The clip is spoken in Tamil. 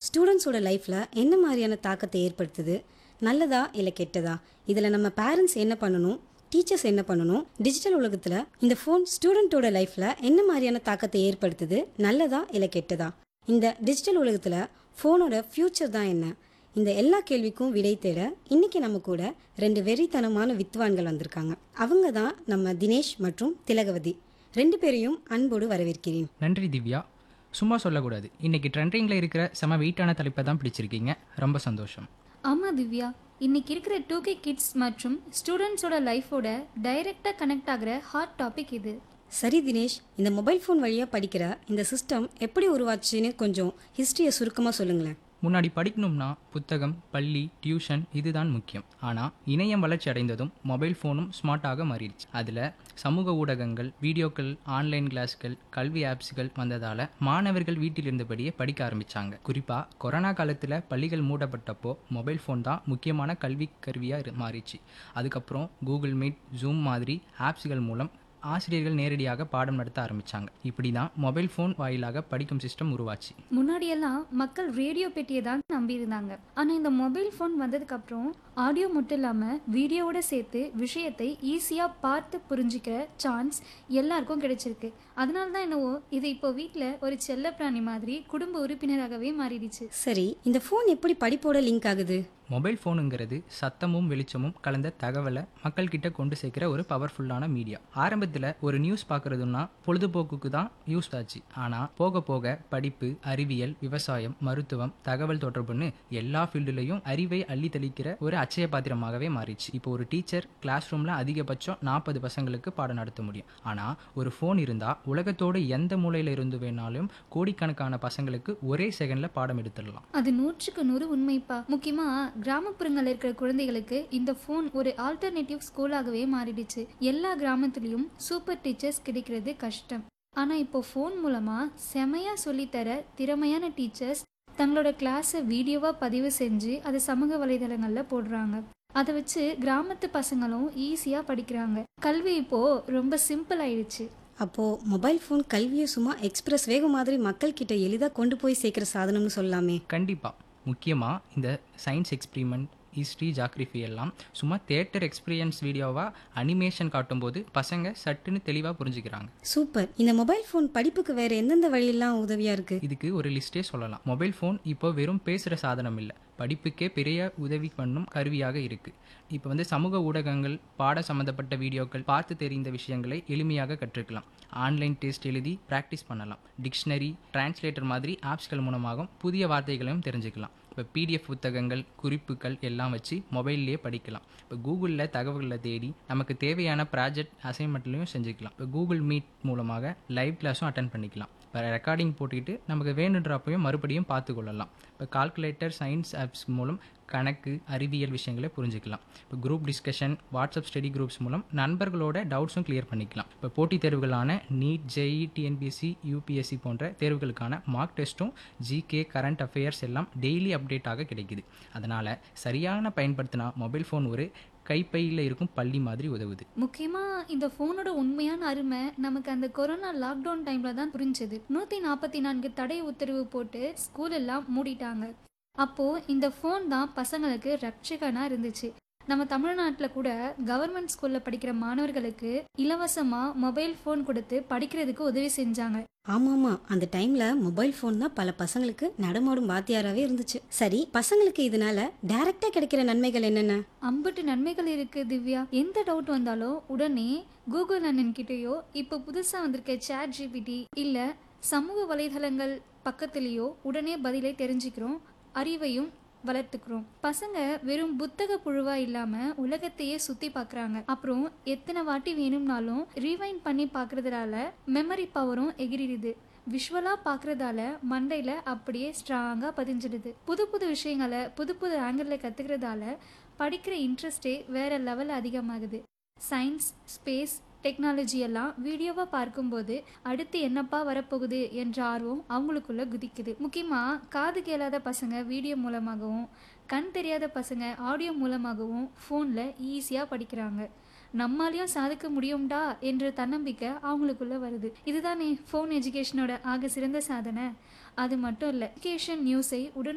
ஸ்டூடெண்ட்ஸோட லைஃப்பில் என்ன மாதிரியான தாக்கத்தை ஏற்படுத்துது நல்லதா இல்லை கெட்டதா இதில் நம்ம பேரண்ட்ஸ் என்ன பண்ணணும் டீச்சர்ஸ் என்ன பண்ணணும் டிஜிட்டல் உலகத்தில் இந்த ஃபோன் ஸ்டூடெண்ட்டோட லைஃப்பில் என்ன மாதிரியான தாக்கத்தை ஏற்படுத்துது நல்லதா இல்லை கெட்டதா இந்த டிஜிட்டல் உலகத்தில் ஃபோனோட ஃப்யூச்சர் தான் என்ன இந்த எல்லா கேள்விக்கும் விடை தேட இன்னைக்கு நம்ம கூட ரெண்டு வெறித்தனமான வித்வான்கள் வந்திருக்காங்க அவங்க தான் நம்ம தினேஷ் மற்றும் திலகவதி ரெண்டு பேரையும் அன்போடு வரவேற்கிறேன் நன்றி திவ்யா சும்மா சொல்லக்கூடாது இன்னைக்கு ட்ரெண்டிங்கில் இருக்கிற செம வெயிட்டான தலைப்பை தான் பிடிச்சிருக்கீங்க ரொம்ப சந்தோஷம் ஆமாம் திவ்யா இன்னைக்கு இருக்கிற டூ கே கிட்ஸ் மற்றும் ஸ்டூடெண்ட்ஸோட லைஃபோட டைரெக்டாக கனெக்ட் ஆகிற ஹாட் டாபிக் இது சரி தினேஷ் இந்த மொபைல் ஃபோன் வழியாக படிக்கிற இந்த சிஸ்டம் எப்படி உருவாச்சுன்னு கொஞ்சம் ஹிஸ்ட்ரியை சுருக்கமாக சொல்லுங்களேன் முன்னாடி படிக்கணும்னா புத்தகம் பள்ளி டியூஷன் இதுதான் முக்கியம் ஆனால் இணையம் வளர்ச்சி அடைந்ததும் மொபைல் ஃபோனும் ஸ்மார்ட்டாக மாறிடுச்சு அதில் சமூக ஊடகங்கள் வீடியோக்கள் ஆன்லைன் கிளாஸ்கள் கல்வி ஆப்ஸ்கள் வந்ததால் மாணவர்கள் வீட்டில் இருந்தபடியே படிக்க ஆரம்பித்தாங்க குறிப்பாக கொரோனா காலத்தில் பள்ளிகள் மூடப்பட்டப்போ மொபைல் ஃபோன் தான் முக்கியமான கல்வி கருவியாக மாறிச்சு அதுக்கப்புறம் கூகுள் மீட் ஜூம் மாதிரி ஆப்ஸ்கள் மூலம் ஆசிரியர்கள் நேரடியாக பாடம் நடத்த ஆரம்பித்தாங்க இப்படி தான் மொபைல் ஃபோன் வாயிலாக படிக்கும் சிஸ்டம் உருவாச்சு முன்னாடியெல்லாம் மக்கள் ரேடியோ பெட்டியை தான் நம்பியிருந்தாங்க ஆனால் இந்த மொபைல் ஃபோன் வந்ததுக்கப்புறம் ஆடியோ மட்டும் இல்லாமல் வீடியோவோட சேர்த்து விஷயத்தை ஈஸியாக பார்த்து புரிஞ்சுக்கிற சான்ஸ் எல்லாருக்கும் கிடைச்சிருக்கு அதனால தான் என்னவோ இது இப்போ வீட்டில் ஒரு செல்ல பிராணி மாதிரி குடும்ப உறுப்பினராகவே மாறிடுச்சு சரி இந்த ஃபோன் எப்படி படிப்போட லிங்க் ஆகுது மொபைல் ஃபோனுங்கிறது சத்தமும் வெளிச்சமும் கலந்த தகவலை மக்கள்கிட்ட கொண்டு சேர்க்கிற ஒரு பவர்ஃபுல்லான மீடியா ஆரம்பத்தில் ஒரு நியூஸ் பார்க்குறதுன்னா பொழுதுபோக்குக்கு தான் யூஸ் ஆச்சு ஆனால் போக போக படிப்பு அறிவியல் விவசாயம் மருத்துவம் தகவல் தொடர்புன்னு எல்லா ஃபீல்டுலையும் அறிவை அள்ளி தெளிக்கிற ஒரு அச்சய பாத்திரமாகவே மாறிச்சு இப்போ ஒரு டீச்சர் கிளாஸ் ரூமில் அதிகபட்சம் நாற்பது பசங்களுக்கு பாடம் நடத்த முடியும் ஆனால் ஒரு ஃபோன் இருந்தால் உலகத்தோட எந்த மூலையில் இருந்து வேணாலும் கோடிக்கணக்கான பசங்களுக்கு ஒரே செகண்டில் பாடம் எடுத்துடலாம் அது நூற்றுக்கு நூறு உண்மைப்பா முக்கியமா கிராமப்புறங்கள்ல இருக்கிற குழந்தைகளுக்கு இந்த ஃபோன் ஒரு ஆல்டர்னேட்டிவ் ஸ்கூலாகவே மாறிடுச்சு எல்லா கிராமத்துலயும் சூப்பர் டீச்சர்ஸ் கிடைக்கிறது கஷ்டம் ஆனா இப்போ ஃபோன் மூலமா செமையா சொல்லித்தர திறமையான டீச்சர்ஸ் தங்களோட கிளாஸை வீடியோவா பதிவு செஞ்சு அதை சமூக வலைதளங்கள்ல போடுறாங்க அதை வச்சு கிராமத்து பசங்களும் ஈஸியா படிக்கிறாங்க கல்வி இப்போ ரொம்ப சிம்பிள் ஆயிடுச்சு அப்போது மொபைல் ஃபோன் கல்வியை சும்மா எக்ஸ்பிரஸ் வேகம் மாதிரி மக்கள்கிட்ட எளிதாக கொண்டு போய் சேர்க்குற சாதனம்னு சொல்லலாமே கண்டிப்பாக முக்கியமாக இந்த சயின்ஸ் எக்ஸ்பிரிமெண்ட் ஹிஸ்ட்ரி ஜாகிரஃபி எல்லாம் சும்மா தேட்டர் எக்ஸ்பீரியன்ஸ் வீடியோவாக அனிமேஷன் காட்டும்போது பசங்க சட்டுன்னு தெளிவாக புரிஞ்சுக்கிறாங்க சூப்பர் இந்த மொபைல் ஃபோன் படிப்புக்கு வேற எந்தெந்த வழியெல்லாம் உதவியாக இருக்கு இதுக்கு ஒரு லிஸ்ட்டே சொல்லலாம் மொபைல் ஃபோன் இப்போ வெறும் பேசுகிற சாதனம் இல்லை படிப்புக்கே பெரிய உதவி பண்ணும் கருவியாக இருக்குது இப்போ வந்து சமூக ஊடகங்கள் பாட சம்மந்தப்பட்ட வீடியோக்கள் பார்த்து தெரிந்த விஷயங்களை எளிமையாக கற்றுக்கலாம் ஆன்லைன் டெஸ்ட் எழுதி ப்ராக்டிஸ் பண்ணலாம் டிக்ஷனரி டிரான்ஸ்லேட்டர் மாதிரி ஆப்ஸ்கள் மூலமாகவும் புதிய வார்த்தைகளையும் தெரிஞ்சுக்கலாம் இப்போ பிடிஎஃப் புத்தகங்கள் குறிப்புகள் எல்லாம் வச்சு மொபைல்லையே படிக்கலாம் இப்போ கூகுளில் தகவல்களை தேடி நமக்கு தேவையான ப்ராஜெக்ட் அசைன்மெண்ட்லையும் செஞ்சுக்கலாம் இப்போ கூகுள் மீட் மூலமாக லைவ் கிளாஸும் அட்டன் பண்ணிக்கலாம் இப்போ ரெக்கார்டிங் போட்டுக்கிட்டு நமக்கு வேணுன்றப்பையும் மறுபடியும் பார்த்து கொள்ளலாம் இப்போ கால்குலேட்டர் சயின்ஸ் ஆப்ஸ் மூலம் கணக்கு அறிவியல் விஷயங்களை புரிஞ்சுக்கலாம் இப்போ group discussion WhatsApp study groups மூலம் நண்பர்களோட டவுட்ஸும் கிளியர் பண்ணிக்கலாம் இப்போ போட்டித் தேர்வுகளான நீட் ஜெஇ டிஎன்பிஎஸ்சி யூபிஎஸ்சி போன்ற தேர்வுகளுக்கான மார்க் டெஸ்ட்டும் ஜிகே கரண்ட் அஃபேர்ஸ் எல்லாம் டெய்லி அப்டேட்டாக கிடைக்குது அதனால் சரியான பயன்படுத்தினா மொபைல் ஃபோன் ஒரு கைப்பையில் இருக்கும் பள்ளி மாதிரி உதவுது முக்கியமா இந்த ஃபோனோட உண்மையான அருமை நமக்கு அந்த கொரோனா லாக்டவுன் டைம்ல தான் புரிஞ்சது நூத்தி நாற்பத்தி நான்கு தடை உத்தரவு போட்டு ஸ்கூல் எல்லாம் மூடிட்டாங்க அப்போ இந்த ஃபோன் தான் பசங்களுக்கு ரட்சகனா இருந்துச்சு நம்ம தமிழ்நாட்டில் கூட கவர்மெண்ட் ஸ்கூல்ல படிக்கிற மாணவர்களுக்கு இலவசமா மொபைல் ஃபோன் கொடுத்து படிக்கிறதுக்கு உதவி செஞ்சாங்க ஆமாமா அந்த டைம்ல மொபைல் ஃபோன் தான் பல பசங்களுக்கு நடமாடும் வாத்தியாராவே இருந்துச்சு சரி பசங்களுக்கு இதனால டைரக்டா கிடைக்கிற நன்மைகள் என்னென்ன அம்புட்டு நன்மைகள் இருக்கு திவ்யா எந்த டவுட் வந்தாலும் உடனே கூகுள் அண்ணன் கிட்டேயோ இப்போ புதுசா வந்திருக்க சேட் ஜிபிடி இல்ல சமூக வலைதளங்கள் பக்கத்துலேயோ உடனே பதிலை தெரிஞ்சுக்கிறோம் அறிவையும் வளர்த்துக்கிறோம் பசங்க வெறும் புத்தக புழுவா இல்லாம உலகத்தையே சுத்தி பார்க்கறாங்க அப்புறம் எத்தனை வாட்டி வேணும்னாலும் ரீவைண்ட் பண்ணி பார்க்கறதுனால மெமரி பவரும் எகிரிடுது விஷுவலா பார்க்கறதால மண்டையில அப்படியே ஸ்ட்ராங்கா பதிஞ்சிடுது புது புது விஷயங்களை புது புது ஆங்கிளில் கத்துக்கிறதால படிக்கிற இன்ட்ரெஸ்டே வேற லெவல் அதிகமாகுது சயின்ஸ் ஸ்பேஸ் டெக்னாலஜி எல்லாம் வீடியோவா பார்க்கும்போது அடுத்து என்னப்பா வரப்போகுது என்ற ஆர்வம் அவங்களுக்குள்ள குதிக்குது முக்கியமா காது கேளாத பசங்க வீடியோ மூலமாகவும் கண் தெரியாத பசங்க ஆடியோ மூலமாகவும் ஃபோனில் ஈஸியாக படிக்கிறாங்க நம்மாலையும் சாதிக்க முடியும்டா என்ற தன்னம்பிக்கை அவங்களுக்குள்ள வருது இதுதானே ஃபோன் எஜுகேஷனோட ஆக சிறந்த சாதனை அது மட்டும் இல்லை எஜுகேஷன் நியூஸை உடனே